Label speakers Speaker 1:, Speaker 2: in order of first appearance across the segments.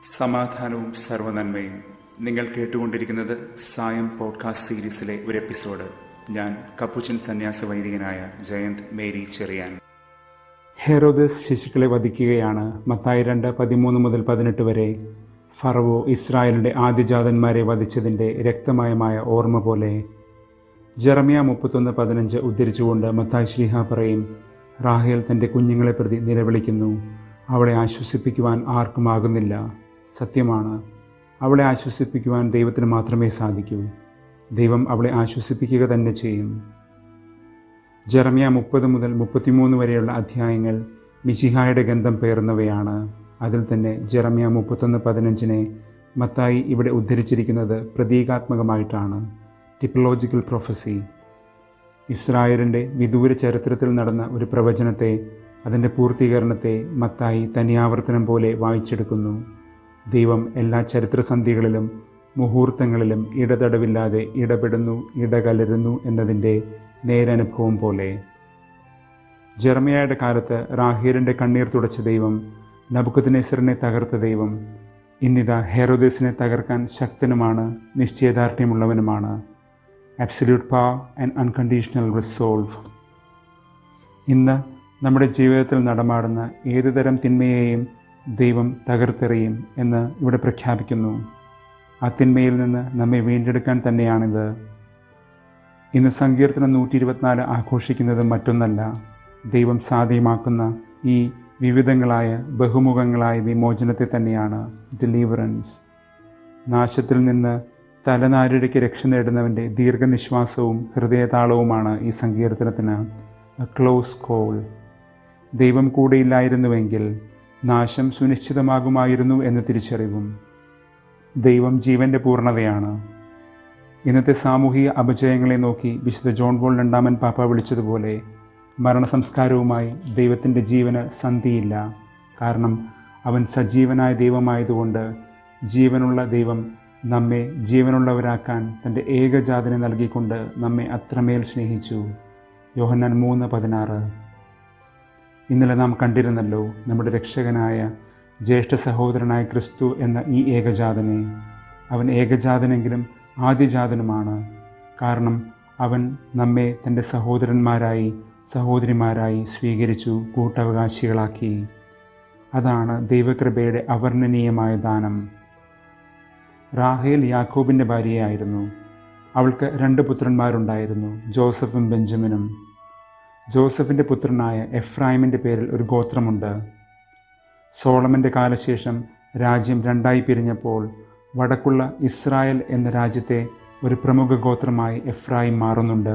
Speaker 1: സമാധാനവും സർവനന്മയും നിങ്ങൾ കേട്ടുകൊണ്ടിരിക്കുന്നത് സായം പോഡ്കാസ്റ്റ് സീരീസിലെ ഒരു എപ്പിസോഡ് ഞാൻ കപ്പുച്ചൻ സന്യാസ വൈദികനായ ജയന്ത് മേരി ചെറിയാൻ
Speaker 2: ഹെറോദസ് ശിശുക്കളെ വധിക്കുകയാണ് മത്തായി രണ്ട് പതിമൂന്ന് മുതൽ പതിനെട്ട് വരെ ഫറവോ ഇസ്രായേലിൻ്റെ ആദ്യജാതന്മാരെ വധിച്ചതിൻ്റെ രക്തമയമായ ഓർമ്മ പോലെ ജെറമിയ മുപ്പത്തൊന്ന് പതിനഞ്ച് ഉദ്ധരിച്ചുകൊണ്ട് മത്തായി ശ്രീഹ പറയും റാഹേൽ തൻ്റെ കുഞ്ഞുങ്ങളെ പ്രതി നിലവിളിക്കുന്നു അവളെ ആശ്വസിപ്പിക്കുവാൻ ആർക്കുമാകുന്നില്ല സത്യമാണ് അവളെ ആശ്വസിപ്പിക്കുവാൻ ദൈവത്തിന് മാത്രമേ സാധിക്കൂ ദൈവം അവളെ ആശ്വസിപ്പിക്കുക തന്നെ ചെയ്യും ജെറമിയ മുപ്പത് മുതൽ മുപ്പത്തിമൂന്ന് വരെയുള്ള അധ്യായങ്ങൾ മിശിഹായുടെ ഗന്ധം പേറുന്നവയാണ് അതിൽ തന്നെ ജെറമിയ മുപ്പത്തൊന്ന് പതിനഞ്ചിനെ മത്തായി ഇവിടെ ഉദ്ധരിച്ചിരിക്കുന്നത് പ്രതീകാത്മകമായിട്ടാണ് ടിപ്പലോജിക്കൽ പ്രൊഫസി ഇസ്രായേലിൻ്റെ വിദൂര ചരിത്രത്തിൽ നടന്ന ഒരു പ്രവചനത്തെ അതിൻ്റെ പൂർത്തീകരണത്തെ മത്തായി തനിയാവർത്തനം പോലെ വായിച്ചെടുക്കുന്നു ദൈവം എല്ലാ ചരിത്രസന്ധികളിലും മുഹൂർത്തങ്ങളിലും ഇടതടവില്ലാതെ ഇടപെടുന്നു ഇടകലരുന്നു എന്നതിൻ്റെ നേരനുഭവം പോലെ ജെർമയായുടെ കാലത്ത് റാഹീറിൻ്റെ കണ്ണീർ തുടച്ച ദൈവം നബുക്കദ്നേസറിനെ തകർത്ത ദൈവം ഇന്നിതാ ഹെറോദേസിനെ തകർക്കാൻ ശക്തനുമാണ് നിശ്ചയദാർഢ്യമുള്ളവനുമാണ് അബ്സല്യൂട്ട് പാ ആൻഡ് അൺകണ്ടീഷണൽ റിസോൾവ് ഇന്ന് നമ്മുടെ ജീവിതത്തിൽ നടമാടുന്ന ഏതുതരം തിന്മയെയും ദൈവം തകർത്തെറിയും എന്ന് ഇവിടെ പ്രഖ്യാപിക്കുന്നു ആ തിന്മയിൽ നിന്ന് നമ്മെ വീണ്ടെടുക്കാൻ തന്നെയാണിത് ഇന്ന് സങ്കീർത്തനം നൂറ്റി ഇരുപത്തിനാല് ആഘോഷിക്കുന്നത് മറ്റൊന്നല്ല ദൈവം സാധ്യമാക്കുന്ന ഈ വിവിധങ്ങളായ ബഹുമുഖങ്ങളായ വിമോചനത്തെ തന്നെയാണ് ഡെലിവറൻസ് നാശത്തിൽ നിന്ന് തലനാരിഴയ്ക്ക് രക്ഷ നേടുന്നവൻ്റെ ദീർഘനിശ്വാസവും ഹൃദയതാളവുമാണ് ഈ സങ്കീർത്തനത്തിന് എ ക്ലോസ് കോൾ ദൈവം കൂടെയില്ലായിരുന്നുവെങ്കിൽ നാശം സുനിശ്ചിതമാകുമായിരുന്നു എന്ന തിരിച്ചറിവും ദൈവം ജീവൻ്റെ പൂർണ്ണതയാണ് ഇന്നത്തെ സാമൂഹിക അപജയങ്ങളെ നോക്കി വിശുദ്ധ ജോൺ ബോൾ രണ്ടാമൻ പാപ്പ വിളിച്ചതുപോലെ മരണസംസ്കാരവുമായി ദൈവത്തിൻ്റെ ജീവന് സന്ധിയില്ല കാരണം അവൻ സജീവനായ ദൈവമായതുകൊണ്ട് ജീവനുള്ള ദൈവം നമ്മെ ജീവനുള്ളവരാക്കാൻ തൻ്റെ ഏകജാതനെ നൽകിക്കൊണ്ട് നമ്മെ അത്രമേൽ സ്നേഹിച്ചു യോഹന്നാൻ മൂന്ന് പതിനാറ് ഇന്നലെ നാം കണ്ടിരുന്നല്ലോ നമ്മുടെ രക്ഷകനായ ജ്യേഷ്ഠ സഹോദരനായ ക്രിസ്തു എന്ന ഈ ഏകജാതനെ അവൻ ഏകജാതനെങ്കിലും ആദ്യജാതനുമാണ് കാരണം അവൻ നമ്മെ തൻ്റെ സഹോദരന്മാരായി സഹോദരിമാരായി സ്വീകരിച്ചു കൂട്ടവകാശികളാക്കി അതാണ് ദൈവകൃപയുടെ അവർണ്ണനീയമായ ദാനം റാഹേൽ യാക്കോബിൻ്റെ ഭാര്യയായിരുന്നു അവൾക്ക് രണ്ട് പുത്രന്മാരുണ്ടായിരുന്നു ജോസഫും ബെഞ്ചമിനും ജോസഫിൻ്റെ പുത്രനായ എഫ്രായിമിൻ്റെ പേരിൽ ഒരു ഗോത്രമുണ്ട് സോളമൻ്റെ കാലശേഷം രാജ്യം രണ്ടായി പിരിഞ്ഞപ്പോൾ വടക്കുള്ള ഇസ്രായേൽ എന്ന രാജ്യത്തെ ഒരു പ്രമുഖ ഗോത്രമായി എഫ്രായിം മാറുന്നുണ്ട്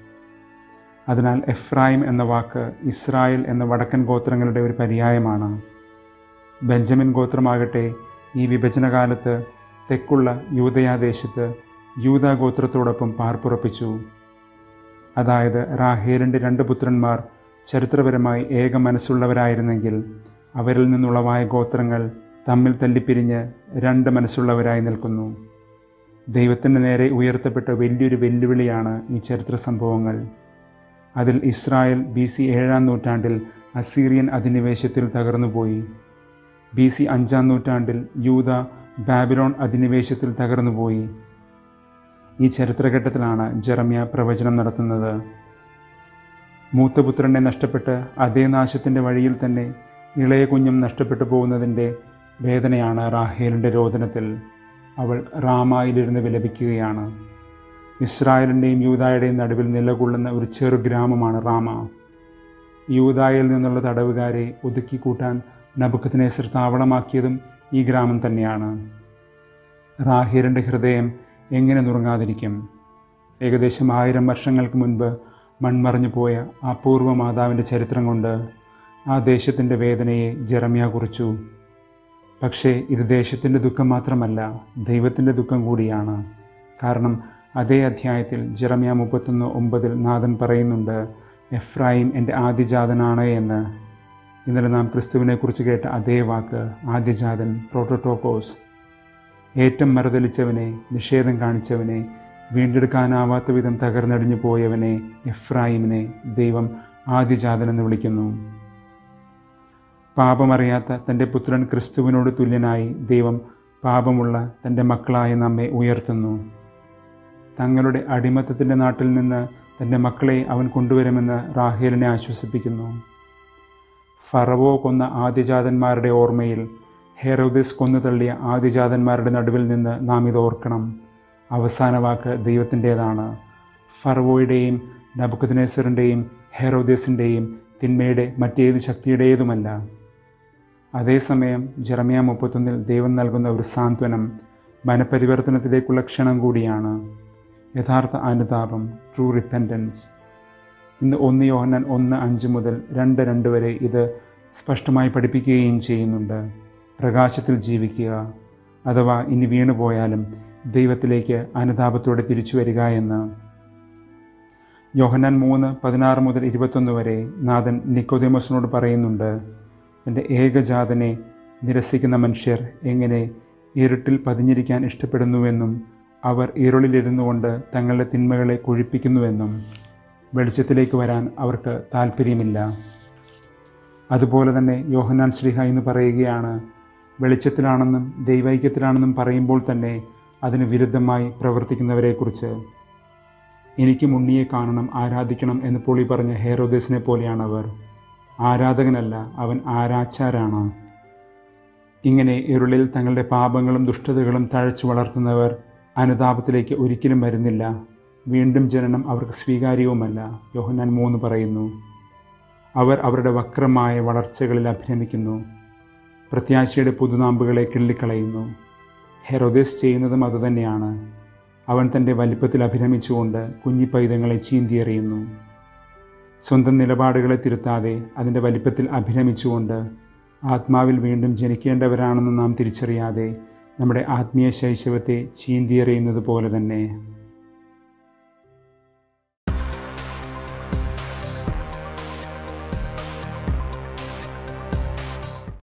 Speaker 2: അതിനാൽ എഫ്രായിം എന്ന വാക്ക് ഇസ്രായേൽ എന്ന വടക്കൻ ഗോത്രങ്ങളുടെ ഒരു പര്യായമാണ് ബെഞ്ചമിൻ ഗോത്രമാകട്ടെ ഈ വിഭജനകാലത്ത് തെക്കുള്ള യൂതയാദേശത്ത് യൂത ഗോത്രത്തോടൊപ്പം പാർപ്പുറപ്പിച്ചു അതായത് റാഹേലിൻ്റെ രണ്ട് പുത്രന്മാർ ചരിത്രപരമായി ഏക മനസ്സുള്ളവരായിരുന്നെങ്കിൽ അവരിൽ നിന്നുളവായ ഗോത്രങ്ങൾ തമ്മിൽ തല്ലിപ്പിരിഞ്ഞ് രണ്ട് മനസ്സുള്ളവരായി നിൽക്കുന്നു ദൈവത്തിൻ്റെ നേരെ ഉയർത്തപ്പെട്ട വലിയൊരു വെല്ലുവിളിയാണ് ഈ ചരിത്ര സംഭവങ്ങൾ അതിൽ ഇസ്രായേൽ ബി സി ഏഴാം നൂറ്റാണ്ടിൽ അസീറിയൻ അധിനിവേശത്തിൽ തകർന്നുപോയി ബി സി അഞ്ചാം നൂറ്റാണ്ടിൽ യൂത ബാബിലോൺ അധിനിവേശത്തിൽ തകർന്നുപോയി ഈ ചരിത്രഘട്ടത്തിലാണ് ജെറമ്യ പ്രവചനം നടത്തുന്നത് മൂത്തപുത്രനെ നഷ്ടപ്പെട്ട് അതേ നാശത്തിൻ്റെ വഴിയിൽ തന്നെ ഇളയ കുഞ്ഞും നഷ്ടപ്പെട്ടു പോകുന്നതിൻ്റെ വേദനയാണ് റാഹേലിൻ്റെ രോദനത്തിൽ അവൾ റാമായിലിരുന്ന് വിലപിക്കുകയാണ് ഇസ്രായേലിൻ്റെയും യൂതായുടെയും നടുവിൽ നിലകൊള്ളുന്ന ഒരു ചെറു ഗ്രാമമാണ് റാമ യൂതായിൽ നിന്നുള്ള തടവുകാരെ ഒതുക്കിക്കൂട്ടാൻ നബുക്കത്തിനേസർ താവളമാക്കിയതും ഈ ഗ്രാമം തന്നെയാണ് റാഹീറിൻ്റെ ഹൃദയം എങ്ങനെ നുറങ്ങാതിരിക്കും ഏകദേശം ആയിരം വർഷങ്ങൾക്ക് മുൻപ് മൺമറഞ്ഞു പോയ ആ പൂർവ്വ മാതാവിൻ്റെ ചരിത്രം കൊണ്ട് ആ ദേശത്തിൻ്റെ വേദനയെ ജെറമിയ കുറിച്ചു പക്ഷേ ഇത് ദേശത്തിൻ്റെ ദുഃഖം മാത്രമല്ല ദൈവത്തിൻ്റെ ദുഃഖം കൂടിയാണ് കാരണം അതേ അധ്യായത്തിൽ ജെറമിയ മുപ്പത്തൊന്ന് ഒമ്പതിൽ നാഥൻ പറയുന്നുണ്ട് എഫ്രായിം എൻ്റെ ആദ്യജാതനാണ് എന്ന് ഇന്നലെ നാം ക്രിസ്തുവിനെക്കുറിച്ച് കേട്ട അതേ വാക്ക് ആദ്യജാതൻ പ്രോട്ടോട്ടോക്കോസ് ഏറ്റം മറുതലിച്ചവനെ നിഷേധം കാണിച്ചവനെ വീണ്ടെടുക്കാനാവാത്ത വിധം തകർന്നടിഞ്ഞു പോയവനെ എഫ്രായിമിനെ ദൈവം ആദ്യജാതനെന്ന് വിളിക്കുന്നു പാപമറിയാത്ത തൻ്റെ പുത്രൻ ക്രിസ്തുവിനോട് തുല്യനായി ദൈവം പാപമുള്ള തൻ്റെ മക്കളായ നമ്മെ ഉയർത്തുന്നു തങ്ങളുടെ അടിമത്തത്തിൻ്റെ നാട്ടിൽ നിന്ന് തൻ്റെ മക്കളെ അവൻ കൊണ്ടുവരുമെന്ന് റാഹേലിനെ ആശ്വസിപ്പിക്കുന്നു ഫറവോ കൊന്ന ആദ്യജാതന്മാരുടെ ഓർമ്മയിൽ ഹെറോദിസ് കൊന്നു തള്ളിയ ആദ്യജാതന്മാരുടെ നടുവിൽ നിന്ന് നാം ഇത് ഓർക്കണം അവസാന വാക്ക് ദൈവത്തിൻ്റേതാണ് ഫറവോയുടെയും നബുക്കദ്നേസറിൻ്റെയും ഹെറോദിസിൻ്റെയും തിന്മയുടെ മറ്റേത് ശക്തിയുടേതുമല്ല അതേസമയം ജെറമിയ മുപ്പത്തൊന്നിൽ ദൈവം നൽകുന്ന ഒരു സാന്ത്വനം മനപരിവർത്തനത്തിലേക്കുള്ള ക്ഷണം കൂടിയാണ് യഥാർത്ഥ അനുതാപം ട്രൂ റിപ്പൻറ്റൻസ് ഇന്ന് ഒന്ന് യോഹന്നാൻ ഒന്ന് അഞ്ച് മുതൽ രണ്ട് രണ്ട് വരെ ഇത് സ്പഷ്ടമായി പഠിപ്പിക്കുകയും ചെയ്യുന്നുണ്ട് പ്രകാശത്തിൽ ജീവിക്കുക അഥവാ ഇനി വീണുപോയാലും ദൈവത്തിലേക്ക് അനുതാപത്തോടെ തിരിച്ചു വരിക എന്ന് യോഹന്നാൻ മൂന്ന് പതിനാറ് മുതൽ ഇരുപത്തൊന്ന് വരെ നാഥൻ നിക്കോദേമോസിനോട് പറയുന്നുണ്ട് എൻ്റെ ഏകജാതനെ നിരസിക്കുന്ന മനുഷ്യർ എങ്ങനെ ഇരുട്ടിൽ പതിഞ്ഞിരിക്കാൻ ഇഷ്ടപ്പെടുന്നുവെന്നും അവർ ഇരുളിലിരുന്നു കൊണ്ട് തങ്ങളുടെ തിന്മകളെ കൊഴിപ്പിക്കുന്നുവെന്നും വെളിച്ചത്തിലേക്ക് വരാൻ അവർക്ക് താല്പര്യമില്ല അതുപോലെ തന്നെ യോഹന്നാൻ ശ്രീഹ എന്ന് പറയുകയാണ് വെളിച്ചത്തിലാണെന്നും ദൈവൈക്യത്തിലാണെന്നും പറയുമ്പോൾ തന്നെ അതിന് വിരുദ്ധമായി പ്രവർത്തിക്കുന്നവരെക്കുറിച്ച് എനിക്ക് മുന്നിയെ കാണണം ആരാധിക്കണം എന്ന് പൊളി പറഞ്ഞ ഹേറോദേസിനെ പോലെയാണവർ ആരാധകനല്ല അവൻ ആരാച്ചാരാണ് ഇങ്ങനെ ഇരുളിൽ തങ്ങളുടെ പാപങ്ങളും ദുഷ്ടതകളും തഴച്ചു വളർത്തുന്നവർ അനുതാപത്തിലേക്ക് ഒരിക്കലും വരുന്നില്ല വീണ്ടും ജനനം അവർക്ക് സ്വീകാര്യവുമല്ല യോഹന്നാൻ മൂന്ന് പറയുന്നു അവർ അവരുടെ വക്രമായ വളർച്ചകളിൽ അഭിരമിക്കുന്നു പ്രത്യാശയുടെ പുതുനാമ്പുകളെ കിള്ളിക്കളയുന്നു ഹെറോദേസ് ചെയ്യുന്നതും അതുതന്നെയാണ് അവൻ തൻ്റെ വലിപ്പത്തിൽ അഭിരമിച്ചുകൊണ്ട് കുഞ്ഞിപ്പൈതങ്ങളെ ചീന്തിയെറിയുന്നു സ്വന്തം നിലപാടുകളെ തിരുത്താതെ അതിൻ്റെ വലിപ്പത്തിൽ അഭിരമിച്ചുകൊണ്ട് ആത്മാവിൽ വീണ്ടും ജനിക്കേണ്ടവരാണെന്ന് നാം തിരിച്ചറിയാതെ നമ്മുടെ ആത്മീയ ശൈശവത്തെ ചീന്തിയെറിയുന്നത് പോലെ തന്നെ